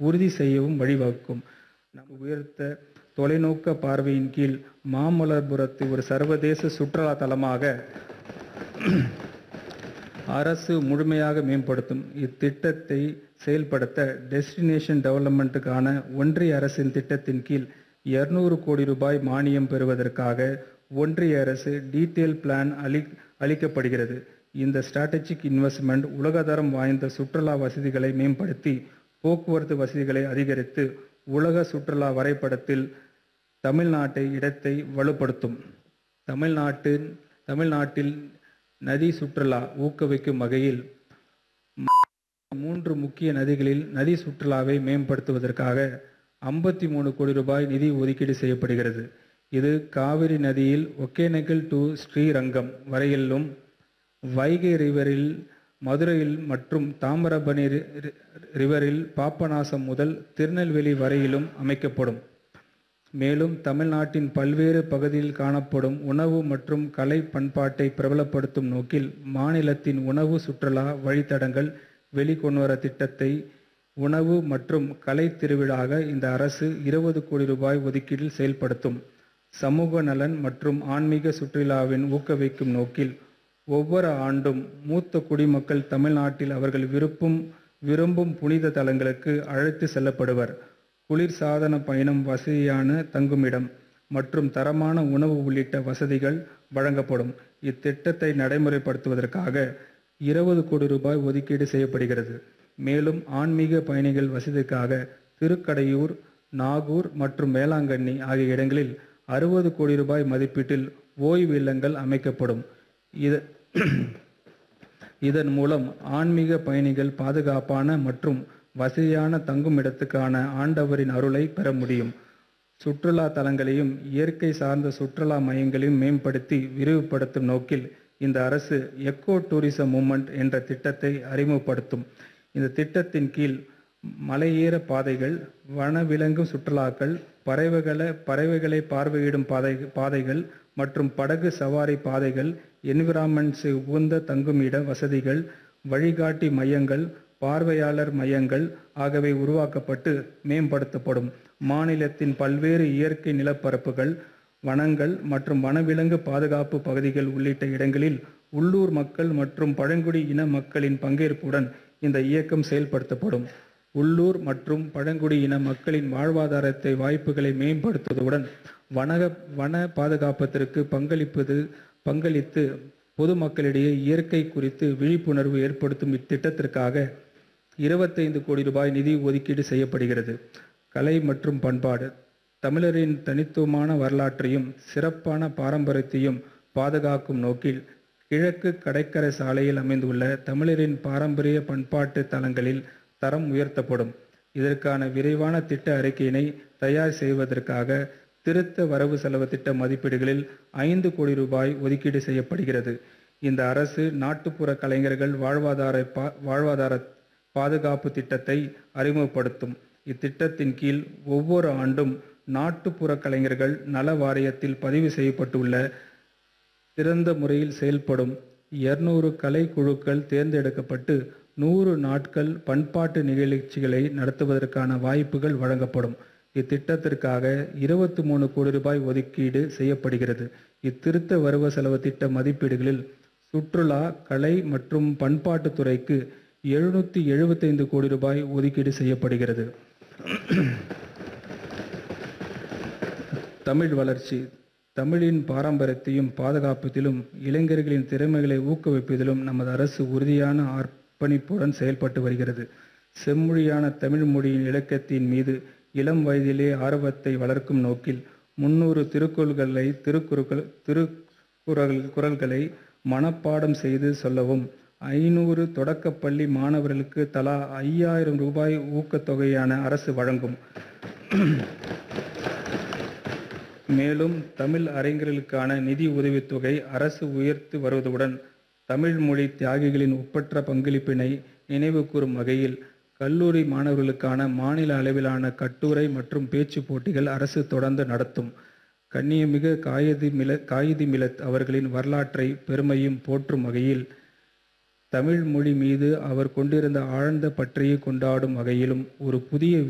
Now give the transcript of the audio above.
உறுதி செய்யவும் வழிவகுக்கும். நம் உயர்ந்த தொலைநோக்க பார்வையின் கீழ் மாமல்லபுரத்தை ஒரு சர்வதேச சுற்றுலா தலமாக அரசு முழுமையாக மேம்படுத்தும். இத்திட்டத்தை செயல்படுத்த டெஸ்டினேஷன் டெவலப்மென்டுக்கான ஒன்றிய அரசின் திட்டத்தின் கீழ் இருநூறு கோடி ரூபாய் மானியம் பெறுவதற்காக ஒன்றிய அரசு டீடெயில் பிளான் அளிக்கப்படுகிறது. இந்த ஸ்ட்ராடஜிக் இன்வெஸ்ட்மென்ட் உலகத்தரம் வாய்ந்த சுற்றுலா வசதிகளை மேம்படுத்தி, போக்குவரத்து வசதிகளை அதிகரித்து, உலக சுற்றுலா வரைபடத்தில் தமிழ்நாட்டின் இடத்தை வலுப்படுத்தும். தமிழ்நாட்டில் நதி சுற்றுலா ஊக்குவிக்கும் வகையில், மாநிலத்தின் மூன்று முக்கிய நதிகளில் நதி சுற்றுலாவை மேம்படுத்துவதற்காக ஐம்பத்து கோடி ரூபாய் நிதி ஒதுக்கீடு செய்யப்படுகிறது. இது காவிரி நதியில் ஒகேனக்கல் டு ஸ்ரீரங்கம் வரையிலும், வைகை ரிவரில் மதுரையில் மற்றும் தாமிரபரணி ரிவரில் பாபநாசம் முதல் திருநெல்வேலி வரையிலும் அமைக்கப்படும். மேலும், தமிழ்நாட்டின் பல்வேறு பகுதிகளில் காணப்படும் உணவு மற்றும் கலை பண்பாட்டை பிரபலப்படுத்தும் நோக்கில், மாநிலத்தின் உணவு சுற்றுலா வழித்தடங்கள் வெளிக்கொணரும் திட்டத்தை உணவு மற்றும் கலை திருவிழாவாக இந்த அரசு இருபது கோடி ரூபாய் ஒதுக்கீட்டில் செயல்படுத்தும். சமூக நலன் மற்றும் ஆன்மீக சுற்றுலாவை ஊக்குவிக்கும் நோக்கில், ஒவ்வொரு ஆண்டும் மூத்த குடிமக்கள் தமிழ்நாட்டில் அவர்கள் விரும்பும் புனித தலங்களுக்கு அழைத்துச் செல்லப்படுவர். குளிர்சாதன பயணம், வசதியான தங்குமிடம் மற்றும் தரமான உணவு உள்ளிட்ட வசதிகள் வழங்கப்படும். இத்திட்டத்தை நடைமுறைப்படுத்துவதற்காக இருபது கோடி ரூபாய் ஒதுக்கீடு செய்யப்படுகிறது. மேலும், ஆன்மீக பயணிகள் வசதிக்காக திருக்கடையூர், நாகூர் மற்றும் வேளாங்கண்ணி ஆகிய இடங்களில் அறுபது கோடி ரூபாய் மதிப்பீட்டில் ஓய்வு இல்லங்கள் அமைக்கப்படும். இதன் மூலம் ஆன்மீக பயணிகள் பாதுகாப்பான மற்றும் வசதியான தங்குமிடத்துக்கான ஆண்டவரின் அருளை பெற முடியும். சுற்றுலா தலங்களையும், இயற்கை சார்ந்த சுற்றுலா மையங்களையும் மேம்படுத்தி விரிவுபடுத்தும் நோக்கில், இந்த அரசு எக்கோ டூரிசம் மூவ்மென்ட் என்ற திட்டத்தை அறிமுகப்படுத்தும். இந்த திட்டத்தின் கீழ், மலையேற பாதைகள், வனவிலங்கு சுற்றுலாக்கள், பறவைகளை பார்வையிடும் பாதைகள் மற்றும் படகு சவாரி பாதைகள், என்விரான்மென்ட் உகந்த தங்குமிட வசதிகள், வழிகாட்டி மையங்கள், பார்வையாளர் மையங்கள் ஆகியவை உருவாக்கப்பட்டு மேம்படுத்தப்படும். மாநிலத்தின் பல்வேறு இயற்கை நிலப்பரப்புகள், வனங்கள் மற்றும் வனவிலங்கு பாதுகாப்பு பகுதிகள் உள்ளிட்ட இடங்களில் உள்ளூர் மக்கள் மற்றும் பழங்குடி இன மக்களின் பங்கேற்புடன் இந்த இயக்கம் செயல்படுத்தப்படும். உள்ளூர் மற்றும் பழங்குடி இன மக்களின் வாழ்வாதார வாய்ப்புகளை மேம்படுத்துவதுடன், வன பாதுகாப்பிற்கு பங்களித்து பொதுமக்களிடையே இயற்கை குறித்த விழிப்புணர்வு ஏற்படுத்தும் இத்திட்டத்திற்காக இருபத்தைந்து கோடி ரூபாய் நிதி ஒதுக்கீடு செய்யப்படுகிறது. கலை மற்றும் பண்பாடு தமிழரின் தனித்துவமான வரலாற்றையும், சிறப்பான பாரம்பரியத்தையும் பாதுகாக்கும் நோக்கில், கிழக்கு கடற்கரை சாலையில் அமைந்துள்ள தமிழரின் பாரம்பரிய பண்பாட்டு தலங்களின் தரம் உயர்த்தப்படும். இதற்கான விரிவான திட்ட அறிக்கையினை தயார் செய்வதற்காக திருத்த வரவு செலவு திட்ட மதிப்பீடுகளில் ஐந்து கோடி ரூபாய் ஒதுக்கீடு செய்யப்படுகிறது. இந்த அரசு நாட்டுப்புற கலைஞர்கள் வாழ்வாதார பாதுகாப்பு திட்டத்தை அறிமுகப்படுத்தும். இத்திட்டத்தின் கீழ், ஒவ்வொரு ஆண்டும் நாட்டுப்புற கலைஞர்கள் நல வாரியத்தில் பதிவு செய்யப்பட்டுள்ள, சிறந்த முறையில் செயல்படும் இருநூறு கலை குழுக்கள் தேர்ந்தெடுக்கப்பட்டு, நூறு நாட்கள் பண்பாட்டு நிகழ்ச்சிகளை நடத்துவதற்கான வாய்ப்புகள் வழங்கப்படும். இத்திட்டத்திற்காக இருபத்து கோடி ரூபாய் ஒதுக்கீடு செய்யப்படுகிறது. இத்திருத்த வரவு செலவு திட்ட மதிப்பீடுகளில், சுற்றுலா, கலை மற்றும் பண்பாட்டுத் துறைக்கு எழுநூற்று எழுபத்தைந்து கோடி ரூபாய் ஒதுக்கீடு செய்யப்படுகிறது. தமிழ் வளர்ச்சி தமிழின் பாரம்பரியத்தை பாதுகாப்பதிலும், இளைஞர்களின் திறமைகளை ஊக்குவிப்பதிலும் நமது அரசு உறுதியான அர்ப்பணிப்புடன் செயல்பட்டு வருகிறது. செம்மொழியான தமிழ் மொழியின் இலக்கியத்தின் மீது இளம் வயதிலேயே ஆர்வத்தை வளர்க்கும் நோக்கில், முந்நூறு திருக்குறள்களை மனப்பாடம் செய்து சொல்லவும், ஐந்நூறு தொடக்கப்பள்ளி மாணவர்களுக்கு தலா ஐயாயிரம் ரூபாய் ஊக்கத்தொகையை அரசு வழங்கும். மேலும், தமிழ் அறிஞர்களுக்கான நிதி உதவித்தொகையை அரசு உயர்த்தி வருவதுடன், தமிழ் மொழி தியாகிகளின் ஒப்பற்ற பங்களிப்பினை நினைவுகூரும் வகையில், கல்லூரி மாணவர்களுக்கான மாநில அளவிலான கட்டுரை மற்றும் பேச்சுப் போட்டிகளை அரசு தொடர்ந்து நடத்தும். கண்ணியமிகு காயிது மில்லத் அவர்களின் வரலாற்றையும் பெருமையையும் போற்றும் வகையிலும், தமிழ் மொழி மீது அவர் கொண்டிருந்த ஆழ்ந்த பற்றை கொண்டாடும் வகையிலும் ஒரு புதிய